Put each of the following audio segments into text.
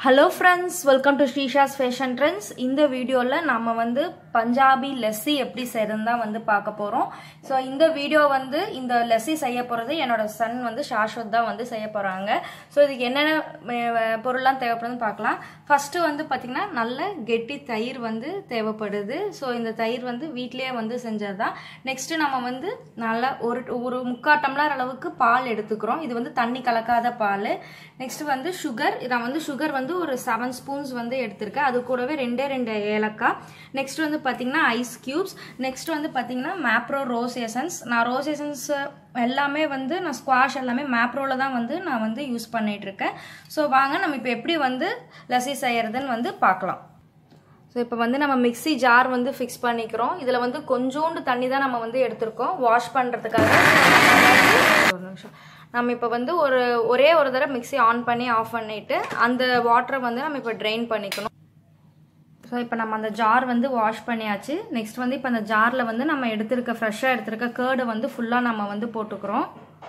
hello friends welcome to Sreesha's fashion trends இந்த வீடியோவில் நம்ம வந்து பஞ்சாபி லெஸ்ஸி எப்படி செய்யறதுன்னு தான் வந்து பார்க்க போகிறோம் ஸோ இந்த வீடியோ வந்து இந்த லெஸ்ஸி செய்ய போகிறது என்னோட சன் வந்து சாஸ்வத் தான் வந்து செய்ய போகிறாங்க ஸோ இதுக்கு என்னென்ன அஹ், பொருள்லாம் தேவைப்படுதுன்னு பார்க்கலாம் ஃபஸ்ட்டு வந்து பார்த்திங்கன்னா நல்ல கெட்டி தயிர் வந்து தேவைப்படுது ஸோ இந்த தயிர் வந்து வீட்டிலேயே வந்து செஞ்சது தான் நெக்ஸ்ட்டு நம்ம வந்து நல்லா ஒரு ஒரு முக்கால் டம்ளர் அளவுக்கு பால் எடுத்துக்கிறோம் இது வந்து தண்ணி கலக்காத பால் நெக்ஸ்ட் வந்து சுகர் நான் வந்து சுகர் வந்து ஒரு செவன் ஸ்பூன்ஸ் வந்து எடுத்திருக்கேன் அது கூடவே ரெண்டே ரெண்டு ஏலக்காய் நெக்ஸ்ட் வந்து பார்த்தீங்கன்னா ஐஸ் கியூப்ஸ் நெக்ஸ்ட் வந்து பார்த்தீங்கன்னா மேப்ரோ ரோஸ் எசன்ஸ் நான் ரோஸ் எசன்ஸ் எல்லாமே வந்து நான் ஸ்குவாஷ் எல்லாமே மேப்ரோவில் தான் வந்து நான் வந்து யூஸ் பண்ணிட்டு இருக்கேன் ஸோ வாங்க நம்ம இப்போ எப்படி வந்து லஸ்ஸி செய்யறதுன்னு வந்து பார்க்கலாம் ஸோ இப்போ வந்து நம்ம மிக்ஸி ஜார் வந்து ஃபிக்ஸ் பண்ணிக்கிறோம் இதில் வந்து கொஞ்சோண்டு தண்ணி தான் நம்ம வந்து எடுத்திருக்கோம் வாஷ் பண்ணுறதுக்காக ஒரு நிமிஷம் நம்ம இப்போ வந்து ஒரு ஒரே ஒரு தடவை மிக்ஸி ஆன் பண்ணி ஆஃப் பண்ணிவிட்டு அந்த வாட்டரை வந்து நம்ம இப்போ ட்ரெயின் பண்ணிக்கணும் ஸோ இப்போ நம்ம அந்த ஜார் வந்து வாஷ் பண்ணியாச்சு நெக்ஸ்ட் வந்து இப்போ அந்த ஜாரில் வந்து நம்ம எடுத்திருக்க ஃப்ரெஷ்ஷாக எடுத்திருக்க கேர்டை வந்து ஃபுல்லாக நம்ம வந்து போட்டுக்கிறோம்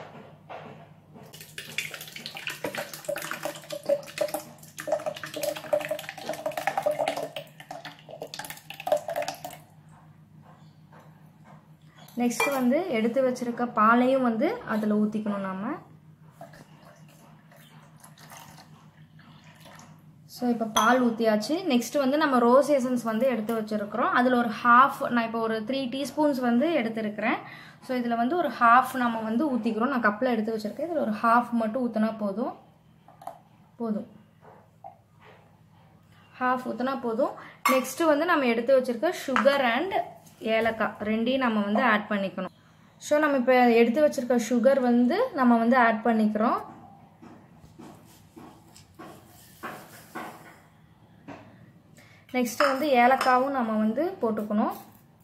நெக்ஸ்ட் வந்து எடுத்து வச்சிருக்க பாலையும் வந்து அதில் ஊற்றிக்கணும் நாம ஸோ இப்போ பால் ஊற்றியாச்சு நெக்ஸ்ட் வந்து நம்ம ரோஸ் எசன்ஸ் வந்து எடுத்து வச்சுருக்கிறோம் அதில் ஒரு ஹாஃப் நான் இப்போ ஒரு த்ரீ டீஸ்பூன்ஸ் வந்து எடுத்துருக்கிறேன் ஸோ இதில் வந்து ஒரு ஹாஃப் நம்ம வந்து ஊற்றிக்கிறோம் நான் கப்பில் எடுத்து வச்சுருக்கேன் இதில் ஒரு ஹாஃப் மட்டும் ஊற்றினா போதும் போதும் ஹாஃப் ஊற்றினா போதும் நெக்ஸ்ட்டு வந்து நம்ம எடுத்து வச்சுருக்க சுகர் அண்ட் ஏலக்காய் ரெண்டையும் நம்ம வந்து ஆட் பண்ணிக்கணும் ஸோ நம்ம இப்போ எடுத்து வச்சுருக்க சுகர் வந்து நம்ம வந்து ஆட் பண்ணிக்கிறோம் நெக்ஸ்ட்டு வந்து ஏலக்காவும் நம்ம வந்து போட்டுக்கணும்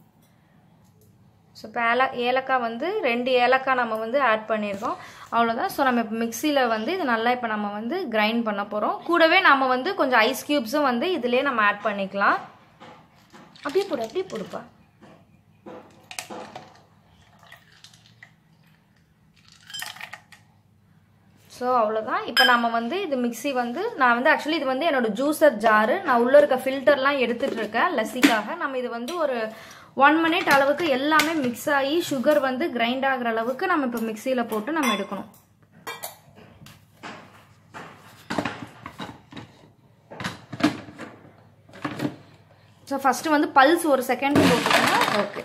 ஸோ இப்போ ஏல ஏலக்காய் வந்து ரெண்டு ஏலக்காய் நம்ம வந்து ஆட் பண்ணியிருக்கோம் அவ்வளோதான் ஸோ நம்ம இப்போ மிக்சியில் வந்து இது நல்லா இப்போ நம்ம வந்து கிரைண்ட் பண்ண போகிறோம் கூடவே நம்ம வந்து கொஞ்சம் ஐஸ் க்யூப்ஸும் வந்து இதிலே நம்ம ஆட் பண்ணிக்கலாம் அப்படியே போடு அப்படியே போடுப்பா ஸோ அவ்வளோதான் இப்போ நம்ம வந்து இது மிக்ஸி வந்து நான் வந்து ஆக்சுவலி இது வந்து என்னோட ஜூஸர் ஜாரு நான் உள்ளே இருக்க ஃபில்டர்லாம் எடுத்துகிட்டு இருக்கேன் லஸ்ஸிக்காக நம்ம இது வந்து ஒரு ஒன் மினிட் அளவுக்கு எல்லாமே மிக்ஸ் ஆகி சுகர் வந்து கிரைண்ட் ஆகிற அளவுக்கு நம்ம இப்போ மிக்சியில் போட்டு நம்ம எடுக்கணும் ஸோ ஃபஸ்ட்டு வந்து பல்ஸ் ஒரு செகண்ட் போட்டுக்கணும் ஓகே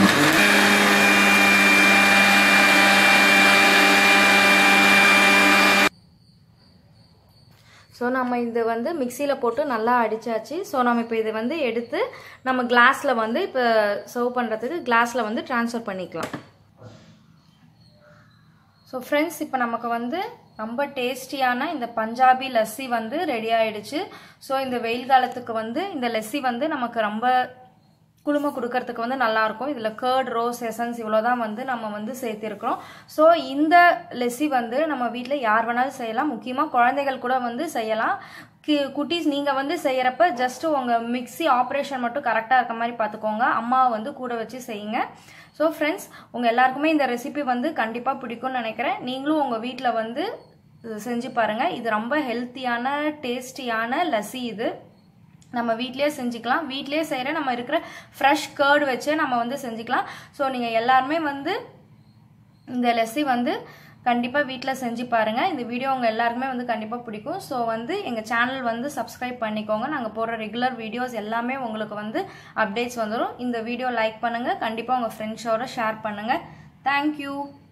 ஸோ நம்ம இது வந்து மிக்சியில் போட்டு நல்லா அடித்தாச்சு ஸோ நம்ம இப்போ இதை வந்து எடுத்து நம்ம கிளாஸில் வந்து இப்போ சர்வ் பண்ணுறதுக்கு கிளாஸில் வந்து ட்ரான்ஸ்ஃபர் பண்ணிக்கலாம் ஸோ ஃப்ரெண்ட்ஸ் இப்போ நமக்கு வந்து ரொம்ப டேஸ்டியான இந்த பஞ்சாபி லஸ்ஸி வந்து ரெடி ஆயிடுச்சு ஸோ இந்த வெயில் காலத்துக்கு வந்து இந்த லஸ்ஸி வந்து நமக்கு ரொம்ப குளுமை கொடுக்கறதுக்கு வந்து நல்லாயிருக்கும் இதில் கேர்ட் ரோஸ் எசன்ஸ் இவ்வளோ தான் வந்து நம்ம வந்து சேர்த்திருக்கிறோம் ஸோ இந்த லெஸ்ஸி வந்து நம்ம வீட்டில் யார் வேணாலும் செய்யலாம் முக்கியமாக குழந்தைகள் கூட வந்து செய்யலாம் கி குட்டீஸ் நீங்கள் வந்து செய்கிறப்ப ஜஸ்ட் உங்கள் மிக்ஸி ஆப்ரேஷன் மட்டும் கரெக்டாக இருக்க மாதிரி பார்த்துக்கோங்க அம்மாவை வந்து கூட வச்சு செய்யுங்க ஸோ ஃப்ரெண்ட்ஸ் உங்கள் எல்லாருக்குமே இந்த ரெசிபி வந்து கண்டிப்பாக பிடிக்கும்னு நினைக்கிறேன் நீங்களும் உங்கள் வீட்டில் வந்து இது செஞ்சு பாருங்கள் இது ரொம்ப ஹெல்த்தியான டேஸ்டியான லஸ்ஸி இது நம்ம வீட்லேயே செஞ்சுக்கலாம் வீட்லேயே செய்கிற நம்ம இருக்கிற ஃப்ரெஷ் கேர்டு வச்சே நம்ம வந்து செஞ்சுக்கலாம் ஸோ நீங்கள் எல்லாருமே வந்து இந்த லெஸ்ஸி வந்து கண்டிப்பாக வீட்டில் செஞ்சு பாருங்கள் இந்த வீடியோ உங்கள் எல்லாருக்குமே வந்து கண்டிப்பாக பிடிக்கும் ஸோ வந்து எங்கள் சேனல் வந்து சப்ஸ்கிரைப் பண்ணிக்கோங்க நாங்கள் போடுற ரெகுலர் வீடியோஸ் எல்லாமே உங்களுக்கு வந்து அப்டேட்ஸ் வந்துடும் இந்த வீடியோ லைக் பண்ணுங்கள் கண்டிப்பாக உங்கள் ஃப்ரெண்ட்ஸோட ஷேர் பண்ணுங்கள் தேங்க்யூ